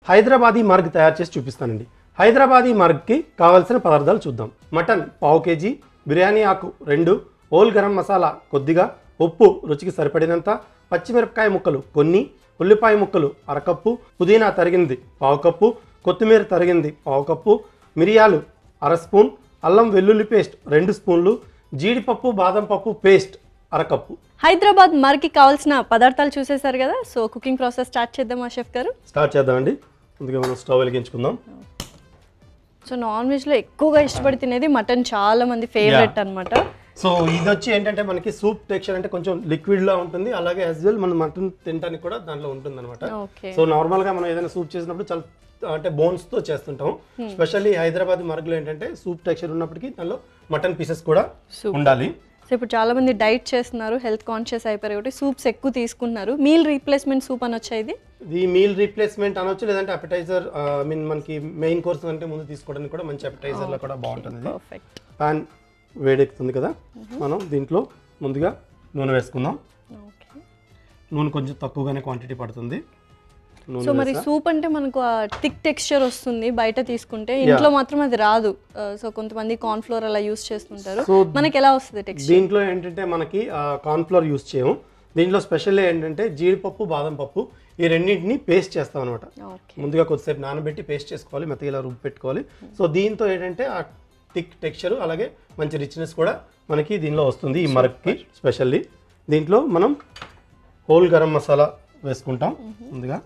హైదరాబాదీ మార్గ్ తయారు చేసి చూపిస్తానండి హైదరాబాదీ మార్గ్కి కావాల్సిన పదార్థాలు చూద్దాం మటన్ పావు కేజీ బిర్యానీ ఆకు రెండు ఓల్ గరం మసాలా కొద్దిగా ఉప్పు రుచికి సరిపడినంత పచ్చిమిరపకాయ ముక్కలు కొన్ని ఉల్లిపాయ ముక్కలు అరకప్పు పుదీనా తరిగింది పావు కప్పు కొత్తిమీర తరిగింది పావు కప్పు మిరియాలు అర స్పూన్ అల్లం వెల్లుల్లి పేస్ట్ రెండు స్పూన్లు జీడిపప్పు బాదం పప్పు పేస్ట్ అరకప్పు హైదరాబాద్ మర్కి కావాల్సిన పదార్థాలు చూసేశారు కదా సో కుకింగ్ ప్రాసెస్ స్టార్ట్ చేద్దామా షెఫ్ గారు స్టార్ట్ చేద్దామండి ముందుగా మనం స్టవ్ వెలిగించుకుందాం సో నాన్ వెజ్లో ఎక్కువగా ఇష్టపడి తినేది మటన్ చాలా మంది ఫేవరెట్ అన్నమాట సో ఇది వచ్చి ఏంటంటే మనకి సూప్ టెక్స్చర్ అంటే కొంచెం లిక్విడ్ లా ఉంటుంది అలాగే యాజ్ వెల్ మన మటన్ తినడానికి కూడా దాంట్లో ఉంటుంది అనమాట ఓకే సో నార్మల్ గా మనం ఏదైనా సూప్ చేసినప్పుడు చాలా అంటే బోన్స్ తో చేస్తుంటాం స్పెషల్లీ హైదరాబాద్ మరుగులో ఏంటంటే సూప్ టెక్స్చర్ ఉన్నప్పటికీ దానిలో మటన్ పీసెస్ కూడా ఉండాలి సో ఇప్పుడు చాలా మంది డైట్ చేస్తున్నారు హెల్త్ కాన్షియస్ అయిపోయారు కాబట్టి సూప్స్ ఎక్కువ తీసుకుంటున్నారు మీల్ రీప్లేస్మెంట్ సూప్ అని వచ్చేది ఇది మీల్ రీప్లేస్మెంట్ అనొచ్చు లేదంటే అపెటైజర్ ఐ మీన్ మనకి మెయిన్ కోర్స్ అంటే ముందు తీసుకోవడానికి కూడా మంచి అపెటైజర్ లో కూడా బాగుంటుంది ఇది పర్ఫెక్ట్ పాన్ వేడెక్కుతుంది కదా మనం దీంట్లో ముందుగా నూనె వేసుకుందాం ఓకే నూనె కొంచెం తక్కువగానే క్వాంటిటీ పడుతుంది నూనె సో మరి సూప్ అంటే మనకు ఆ థిక్ టెక్స్చర్ వస్తుంది బయట తీసుకుంటే ఇంట్లో మాత్రం అది రాదు సో కొంతమంది కార్న్ ఫ్లోర్ అలా యూస్ చేస్తుంటారు So, మనకి ఎలా వస్తుంది టెక్స్చర్ దీంట్లో ఏంటంటే మనకి కార్న్ఫ్లోర్ యూస్ చేయము దీంట్లో స్పెషల్ ఏంటంటే జీడిపప్పు బాదం పప్పు ఈ రెండింటిని పేస్ట్ చేస్తాం అనమాట ఓకే ముందుగా కొద్దిసేపు నానబెట్టి పేస్ట్ చేసుకోవాలి మెత్తగా ఇలా రుబ్బు పెట్టుకోవాలి సో దీంతో ఏంటంటే ఆ థిక్ టెక్స్చర్ అలాగే మంచి రిచ్నెస్ కూడా మనకి దీనిలో వస్తుంది ఈ మరక్కి స్పెషల్లీ దీంట్లో మనం హోల్ గరం మసాలా వేసుకుంటాం ముందుగా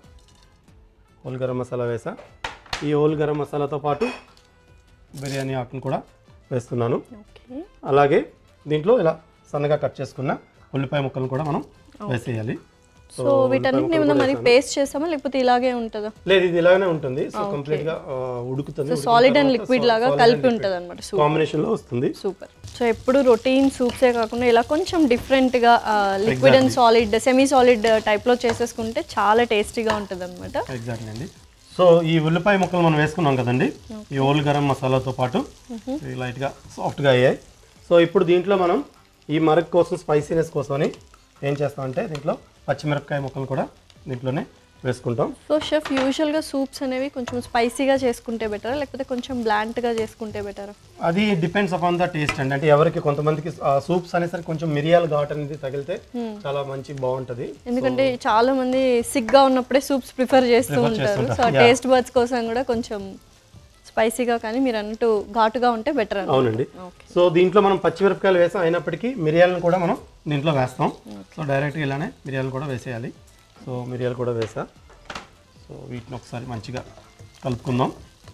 హోల్ గరం మసాలా వేసా ఈ హోల్ గరం మసాలాతో పాటు బిర్యానీ ఆకును కూడా వేస్తున్నాను ఓకే అలాగే దీంట్లో ఇలా సన్నగా కట్ చేసుకున్న ఉల్లిపాయ ముక్కలను కూడా మనం వేసేయాలి సో వీటన్నిటిని ఏమన్నా మరి పేస్ట్ చేస్తామా లేకపోతే ఇలాగే ఉంటుందా లేదు ఇది ఇలాగనే ఉంటుంది సో కంప్లీట్ గా ఆ, ఉడుకుతుంది సాలిడ్ అండ్ లిక్విడ్ లాగా కలిపి ఉంటుంది అనమాట సూప్ కాంబినేషన్ లో వస్తుంది సూపర్ సో ఎప్పుడు రొటీన్ సూప్సే కాకుండా ఇలా కొంచెం డిఫరెంట్గా liquid and solid semi solid టైప్లో చేసేసుకుంటే చాలా టేస్టీగా ఉంటుంది అనమాట ఎగ్జాక్ట్లీ అండి సో ఈ ఉల్లిపాయ ముక్కలు మనం వేసుకున్నాం కదండి ఈ ఓల్ గరం మసాలాతో పాటు ఇవి లైట్గా సాఫ్ట్గా అయ్యాయి సో ఇప్పుడు దీంట్లో మనం ఈ మరక్ కోసం స్పైసీనెస్ కోసమని ఏం చేస్తామంటే దీంట్లో పచ్చిమిరపకాయ ముక్కలు కూడా దీంట్లోనే వేసుకుంటాం సో షెఫ్ యూజువల్గా సూప్స్ అనేవి కొంచెం స్పైసీగా చేసుకుంటే బెటరా లేకపోతే కొంచెం బ్లాంట్గా చేసుకుంటే బెటరా అది డిపెండ్స్ అపాన్ ద టేస్ట్ అండి అంటే ఎవరికి కొంతమందికి సూప్స్ అనేసరికి కొంచెం మిరియాల ఘాట్ అనేది తగిలితే చాలా మంచి బాగుంటుంది ఎందుకంటే చాలా మంది సిగ్గా ఉన్నప్పుడే సూప్స్ ప్రిఫర్ చేస్తూ Prefer ఉంటారు చేస్తుంటారు, సో yeah. టేస్ట్ బర్డ్స్ కోసం కూడా కొంచెం స్పైసీగా కానీ మీరు అన్నట్టు ఘాటుగా ఉంటే బెటర్ అని అవునండి ఓకే సో దీంట్లో మనం పచ్చిమిరపకాయలు వేసాం అయినప్పటికీ మిరియాలను కూడా మనం దీంట్లో వేస్తాం సో డైరెక్ట్గా ఇలానే మిరియాలు కూడా వేసేయాలి సో మిరియాలు కూడా వేసా సో వీటిని ఒకసారి మంచిగా కలుపుకుందాం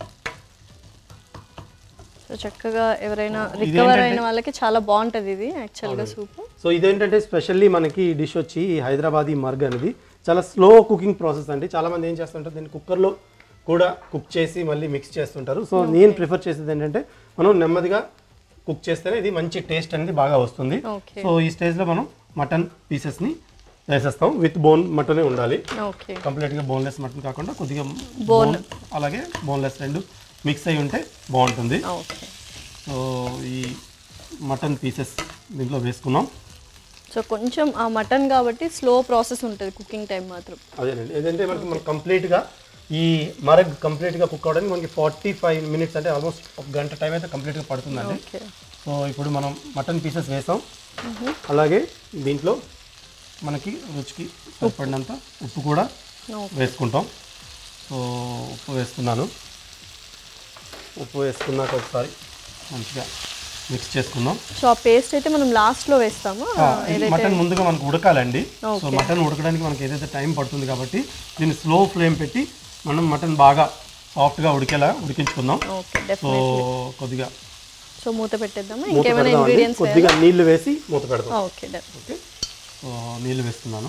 సో చక్కగా ఎవరైనా రికవర్ అయిన వాళ్ళకి చాలా బాగుంటుంది ఇది యాక్చువల్గా సూప్ సో ఇదేంటంటే స్పెషల్లీ మనకి ఈ డిష్ వచ్చి ఈ హైదరాబాదీ మర్గ్ అనేది చాలా స్లో కుకింగ్ ప్రాసెస్ అండి చాలా మంది ఏం చేస్తుంటారు దీన్ని కుక్కర్లో కూడా కుక్ చేసి మళ్ళీ మిక్స్ చేస్తుంటారు సో నేను ప్రిఫర్ చేసేది ఏంటంటే మనం నెమ్మదిగా కుక్ చేస్తేనే ఇది మంచి టేస్ట్ అనేది బాగా వస్తుంది ఓకే సో ఈ స్టేజ్లో మనం మటన్ పీసెస్ని వేసేస్తాం విత్ బోన్ మటనే ఉండాలి ఓకే కంప్లీట్గా బోన్లెస్ మటన్ కాకుండా కొద్దిగా బోన్ అలాగే బోన్లెస్ రెండు మిక్స్ అయి ఉంటే బాగుంటుంది ఓకే సో ఈ మటన్ పీసెస్ దీంట్లో వేసుకున్నాం సో కొంచెం ఆ మటన్ కాబట్టి స్లో ప్రాసెస్ ఉంటుంది కుకింగ్ టైం మాత్రం అదేనండి ఏదంటే మనకి మనకి కంప్లీట్గా ఈ మరగ్ కంప్లీట్గా కుక్ అవ్వడానికి మనకి ఫార్టీ ఫైవ్ మినిట్స్ అంటే ఆల్మోస్ట్ ఒక గంట టైం అయితే కంప్లీట్గా పడుతుందండి ఓకే సో ఇప్పుడు మనం మటన్ పీసెస్ వేసాం అలాగే దీంట్లో మనకి రుచికి సరిపడినంత ఉప్పు కూడా ఓకే వేసుకుంటాం సో ఉప్పు వేసుకున్నాను ఉప్పు వేసుకున్నాక ఒకసారి మంచిగా మిక్స్ చేసుకుందాం సో ఆ పేస్ట్ అయితే మనం లాస్ట్లో వేస్తాము ఆ, ఇది మటన్ ముందుగా మనకు ఉడకాలండి సో మటన్ ఉడకడానికి మనకి ఏదైతే టైం పడుతుంది కాబట్టి దీన్ని స్లో ఫ్లేమ్ పెట్టి మనం మటన్ బాగా సాఫ్ట్గా ఉడికేలా ఉడికించుకుందాం ఓకే సో డెఫినెట్ కొద్దిగా సో మూత పెట్టేద్దామా మూత ఇంకేమైనా పెడదామండి ఇంగ్రీడియంట్స్ కొద్దిగా నీళ్లు వేసి మూత పెడదాం ఓకే డన్ ఓకే సో నీళ్లు వేస్తున్నాను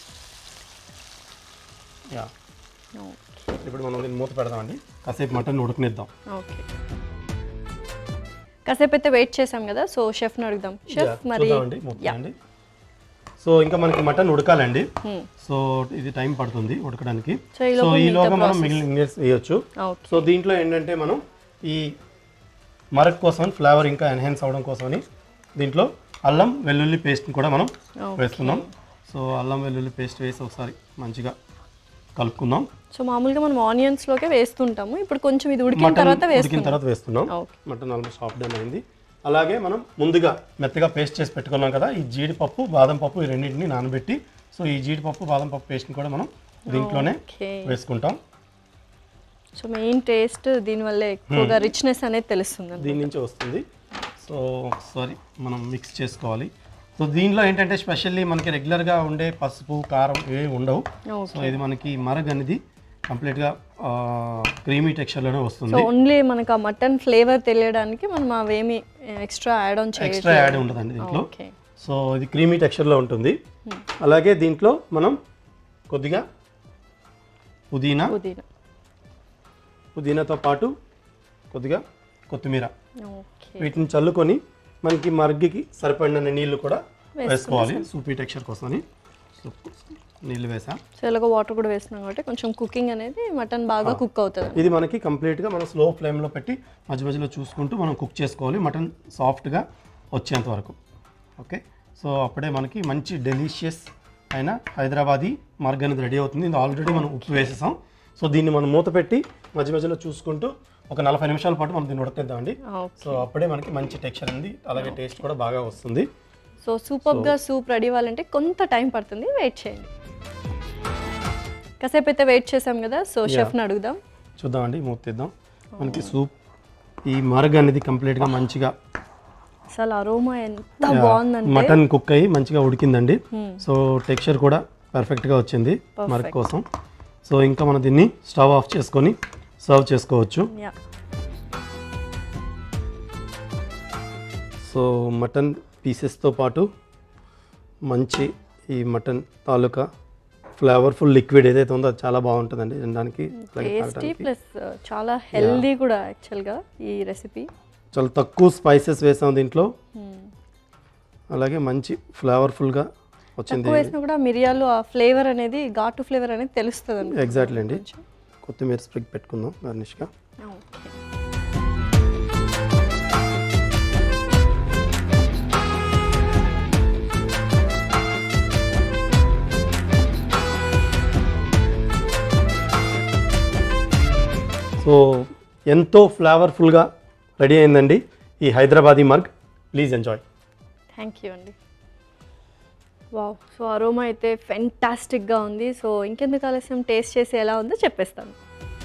యా ఓకే ఇప్పుడు మనం దీన్ని మూత పెడదామండి కాసేపు మటన్ ఉడకనిద్దాం ఓకే కాసేపు అయితే వెయిట్ చేసాం కదా సో షెఫ్ని అడుగుదాం షెఫ్ Yeah, మరి చూద్దామండి మూత తీయండి. సో ఇంకా మనకి మటన్ ఉడకాలండి Hmm. సో ఇది టైం పడుతుంది ఉడకడానికి సో ఈ సో లోపు ఈలోగా మనం మిగిలిన ఇంగ్రీడియంట్స్ వేయొచ్చు ఓకే సో దీంట్లో ఏంటంటే మనం ఈ మరక్ కోసం ఫ్లేవర్ ఇంకా ఎన్హాన్స్ అవ్వడం కోసమని దీంట్లో అల్లం వెల్లుల్లి పేస్ట్ని కూడా మనం Okay. వేస్తున్నాం సో అల్లం వెల్లుల్లి పేస్ట్ వేసి ఒకసారి మంచిగా కలుపుకుందాం సో మామూలుగా మనం ఆనియన్స్లోకే వేస్తుంటాము ఇప్పుడు కొంచెం ఇది ఉడికిన మటన్ తర్వాత ఉడికిన వేస్తున్నాం తర్వాత వేస్తున్నాం okay mutton almost half done అయింది అలాగే మనం ముందుగా మెత్తగా పేస్ట్ చేసి పెట్టుకున్నాం కదా ఈ జీడిపప్పు బాదం పప్పు ఈ రెండింటిని నానబెట్టి సో ఈ జీడిపప్పు బాదం పప్పు పేస్ట్ని కూడా మనం దీంట్లోనే ఓకే వేసుకుంటాం సో మెయిన్ టేస్ట్ దీనివల్ల ఎక్కువగా రిచ్నెస్ అనేది తెలుస్తుంది దీని నుంచి వస్తుంది సో ఒకసారి మనం మిక్స్ చేసుకోవాలి సో దీనిలో ఏంటంటే స్పెషల్లీ మనకి రెగ్యులర్గా ఉండే పసుపు కారం ఏవి ఉండవు సో ఇది మనకి మరగ్ అనేది కంప్లీట్గా క్రీమీ టెక్స్చర్లోనే సో వస్తుంది ఓన్లీ మనకు ఆ మటన్ ఫ్లేవర్ తెలియడానికి మనం అవేమి ఎక్స్ట్రా యాడ్ ఆన్ చేయట్లేదు ఎక్స్ట్రా యాడ్ ఉండదండి దీంట్లో ఓకే సో ఇది క్రీమీ టెక్స్చర్లో ఉంటుంది అలాగే దీంట్లో మనం కొద్దిగా పుదీనా పుదీనా పుదీనాతో పాటు కొద్దిగా కొత్తిమీర ఓకే వీటిని చల్లుకొని మనకి మరిగికి సరిపడిన నీళ్లు కూడా వేసుకోవాలి సూపీ టెక్స్చర్ కోసమని సో నీళ్ళు వేసాం సో ఇలాగ వాటర్ కూడా వేస్తున్నాం కాబట్టి కొంచెం కుకింగ్ అనేది మటన్ బాగా కుక్ అవుతుంది ఇది మనకి కంప్లీట్గా మనం స్లో ఫ్లేమ్లో పెట్టి మధ్య మధ్యలో చూసుకుంటూ మనం కుక్ చేసుకోవాలి మటన్ సాఫ్ట్గా వచ్చేంత వరకు ఓకే సో అప్పుడే మనకి మంచి డెలిషియస్ అయిన హైదరాబాదీ మర్గ్ అనేది రెడీ అవుతుంది ఇది ఆల్రెడీ మనం ఉప్పు వేసేసాం సో దీన్ని మనం మూత పెట్టి మధ్య మధ్యలో చూసుకుంటూ ఒక నలభై నిమిషాల పాటు మనం దీన్ని ఉడకద్దామండి ఓకే సో అప్పుడే మనకి మంచి టెక్స్చర్ ఉంది అలాగే టేస్ట్ కూడా బాగా వస్తుంది సో సూపర్గా సూప్ రెడీ అవ్వాలంటే కొంత టైం పడుతుంది వెయిట్ చేయండి కాసేపు అయితే వెయిట్ చేసాం కదా సో షెఫ్ని అడుగుదాం చూద్దామండి మూత తీద్దాం మనకి సూప్ ఈ మరగ్ అనేది కంప్లీట్గా మంచిగా అసలు అరోమా ఎంత బాగుందంటే మటన్ కుక్ అయ్యి మంచిగా ఉడికిందండి సో టెక్స్చర్ కూడా పర్ఫెక్ట్గా వచ్చింది మరక్ కోసం సో ఇంకా మనం దీన్ని స్టవ్ ఆఫ్ చేసుకొని సర్వ్ చేసుకోవచ్చు యా సో మటన్ పీసెస్తో పాటు మంచి ఈ మటన్ తాలూకా ఫ్లేవర్ఫుల్ లిక్విడ్ ఏదైతే ఉందో అది చాలా బాగుంటుందండి తినడానికి అలాగే టేస్టీ తాగడానికి ప్లస్ చాలా హెల్దీ కూడా యాక్చువల్గా ఈ రెసిపీ చాలా తక్కువ స్పైసెస్ వేసాం దీంట్లో అలాగే మంచి ఫ్లేవర్ఫుల్గా వచ్చింది ఎక్కువ వేసినా కూడా మిరియాలు ఆ ఫ్లేవర్ అనేది ఘాటు ఫ్లేవర్ అనేది తెలుస్తుంది అనుకో. ఎగ్జాక్ట్లీ అండి కొత్తిమీర స్ప్రిగ్ పెట్టుకుందాం గార్నిష్గా ఓకే సో ఎంతో ఫ్లేవర్ఫుల్గా రెడీ అయిందండి ఈ Hyderabadi marag please enjoy thank you అండి వావ్ సో అరోమా అయితే ఫెంటాస్టిక్గా ఉంది సో ఇంకెందుకు ఆలస్యం టేస్ట్ చేసి ఎలా ఉందో చెప్పేస్తాను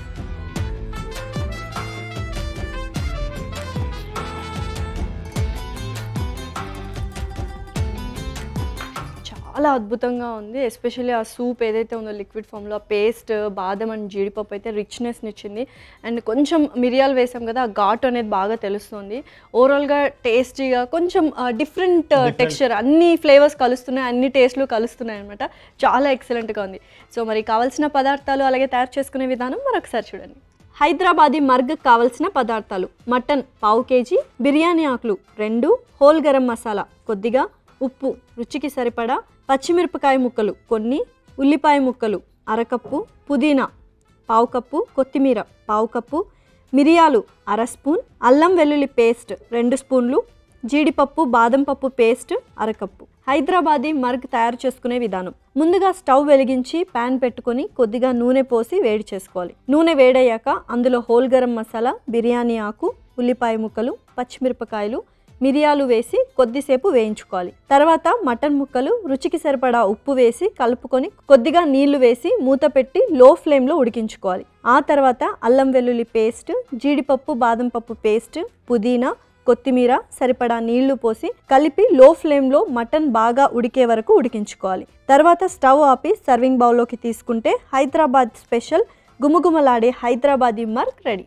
చాలా అద్భుతంగా ఉంది ఎస్పెషల్లీ ఆ సూప్ ఏదైతే ఉందో లిక్విడ్ ఫామ్లో ఆ పేస్ట్ బాదం అండ్ జీడిపప్పు అయితే రిచ్నెస్ని ఇచ్చింది అండ్ కొంచెం మిరియాలు వేసాం కదా ఆ ఘాటు అనేది బాగా తెలుస్తుంది ఓవరాల్గా టేస్టీగా కొంచెం డిఫరెంట్ టెక్స్చర్ అన్ని ఫ్లేవర్స్ కలుస్తున్నాయి అన్ని టేస్ట్లు కలుస్తున్నాయి అనమాట చాలా ఎక్సలెంట్గా ఉంది సో మరి కావాల్సిన పదార్థాలు అలాగే తయారు చేసుకునే విధానం మరొకసారి చూడండి హైదరాబాదీ మర్గ్ కావలసిన పదార్థాలు మటన్ పావు కేజీ బిర్యానీ ఆకులు రెండు హోల్ గరం మసాలా కొద్దిగా ఉప్పు రుచికి సరిపడా పచ్చిమిరపకాయ ముక్కలు కొన్ని ఉల్లిపాయ ముక్కలు అరకప్పు పుదీనా పావు కప్పు కొత్తిమీర పావు కప్పు మిరియాలు అర స్పూన్ అల్లం వెల్లుల్లి పేస్ట్ రెండు స్పూన్లు జీడిపప్పు బాదం పప్పు పేస్ట్ అరకప్పు హైదరాబాదీ మర్గ్ తయారు చేసుకునే విధానం ముందుగా స్టవ్ వెలిగించి పాన్ పెట్టుకొని కొద్దిగా నూనె పోసి వేడి చేసుకోవాలి నూనె వేడయ్యాక అందులో హోల్ గరం మసాలా బిర్యానీ ఆకు ఉల్లిపాయ ముక్కలు పచ్చిమిరపకాయలు మిరియాలు వేసి కొద్దిసేపు వేయించుకోవాలి తర్వాత మటన్ ముక్కలు రుచికి సరిపడా ఉప్పు వేసి కలుపుకొని కొద్దిగా నీళ్లు వేసి మూత పెట్టి లో ఫ్లేమ్లో ఉడికించుకోవాలి ఆ తర్వాత అల్లం వెల్లుల్లి పేస్ట్ జీడిపప్పు బాదం పప్పు పేస్ట్ పుదీనా కొత్తిమీర సరిపడా నీళ్లు పోసి కలిపి లో ఫ్లేమ్లో మటన్ బాగా ఉడికే వరకు ఉడికించుకోవాలి తర్వాత స్టవ్ ఆపి సర్వింగ్ బౌల్లోకి తీసుకుంటే హైదరాబాద్ స్పెషల్ గుమగుమలాడే హైదరాబాదీ మర్క్ రెడీ